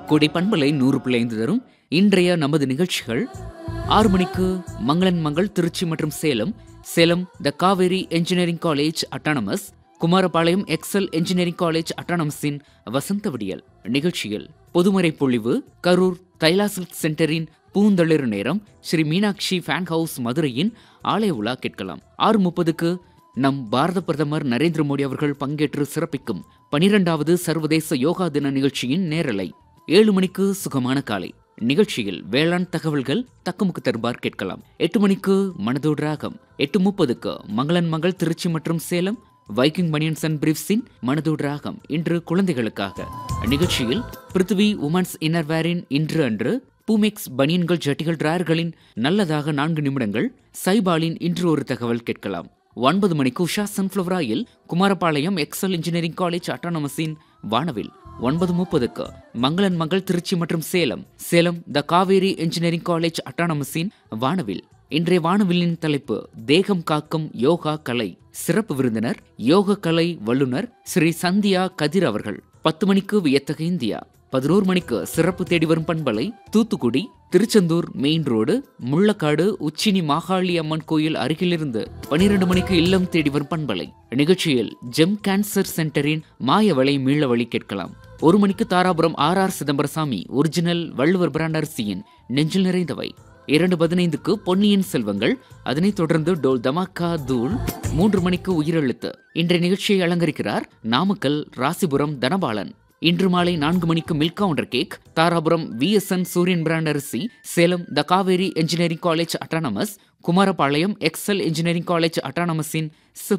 கொடை பண்பலை நூறு புள்ளி ஐந்து தரும் இன்றைய நமது நிகழ்ச்சிகள் ஆறு மணிக்கு மங்களன் மங்கள் திருச்சி மற்றும் Salem Salem the Kaveri engineering college autonomous Kumarapalayam Excel engineering college அட்டானமஸின் வசந்த விடியல் நிகழ்ச்சியில் பொதுமறை பொழிவு கரூர் தைலா சில்க் சென்டரின் பூந்தளிர் நேரம் ஸ்ரீ மீனாட்சி ஃபேன் ஹவுஸ் மதுரையின் ஆலய உலா கேட்கலாம் ஆறு முப்பதுக்கு நம் பாரத பிரதமர் நரேந்திர மோடி அவர்கள் பங்கேற்று சிறப்பிக்கும் பனிரெண்டாவது சர்வதேச யோகா தின நிகழ்ச்சியின் நேரலை ஏழு மணிக்கு சுகமான காலை நிகழ்ச்சியில் வேளாண் தகவல்கள் தக்கமுக்கு தருபார் கேட்கலாம் எட்டு மணிக்கு மனதோடு ராகம் எட்டு முப்பதுக்கு மங்களன் மங்கள் திருச்சி மற்றும் சேலம் வைக்கிங் பனியன்ஸ் அண்ட் பிரீஃப்ஸின் மனதோடு ராகம் இன்று குழந்தைகளுக்காக நிகழ்ச்சியில் பிருத்வி உமன்ஸ் இன்னர்வேரின் இன்று அன்று பூமெக்ஸ் பனியன்கள் ஜட்டிகள் டிராயர்களின் நல்லதாக நான்கு நிமிடங்கள் சைபாலின் இன்று ஒரு தகவல் கேட்கலாம் ஒன்பது மணிக்கு Usha sunflower oil Kumarapalayam Excel engineering college அட்டானமஸின் வானவில் ஒன்பது முப்பதுக்கு மங்களன் மங்கள் திருச்சி மற்றும் Salem Salem the Kaveri engineering college அட்டானமஸின் வானவில் இன்றைய வானவில்லின் தலைப்பு தேகம் காக்கும் யோகா கலை சிறப்பு விருந்தினர் யோக கலை வல்லுனர் ஸ்ரீ சந்தியா கதிர் அவர்கள் பத்து மணிக்கு வியத்தக இந்தியா பதினோரு மணிக்கு சிறப்பு தேடி வரும் பண்பலை தூத்துக்குடி திருச்செந்தூர் மெயின் ரோடு முள்ளக்காடு உச்சினி மாகாளி அம்மன் கோயில் அருகிலிருந்து பனிரெண்டு மணிக்கு இல்லம் தேடி வரும் பண்பலை நிகழ்ச்சியில் ஜெம் கேன்சர் சென்டரின் மாயவளை மீளவழி கேட்கலாம் ஒரு மணிக்கு Dharapuram R R Chidambarasamy original Valluvar brand அரிசியின் நெஞ்சில் நிறைந்தவை இரண்டு பதினைந்துக்கு பொன்னியின் செல்வங்கள் அதனைத் தொடர்ந்து டோல் தமாக்கா தூள் மூன்று மணிக்கு உயிரெழுத்து இன்றைய நிகழ்ச்சியை அலங்கரிக்கிறார் நாமக்கல் ராசிபுரம் தனபாலன் இன்று மாலை நான்கு மணிக்கு milk counter cake Dharapuram VSN Suriyan brand அரிசி Salem the Kaveri engineering college autonomous Kumarapalayam Excel engineering college அட்டானமஸின்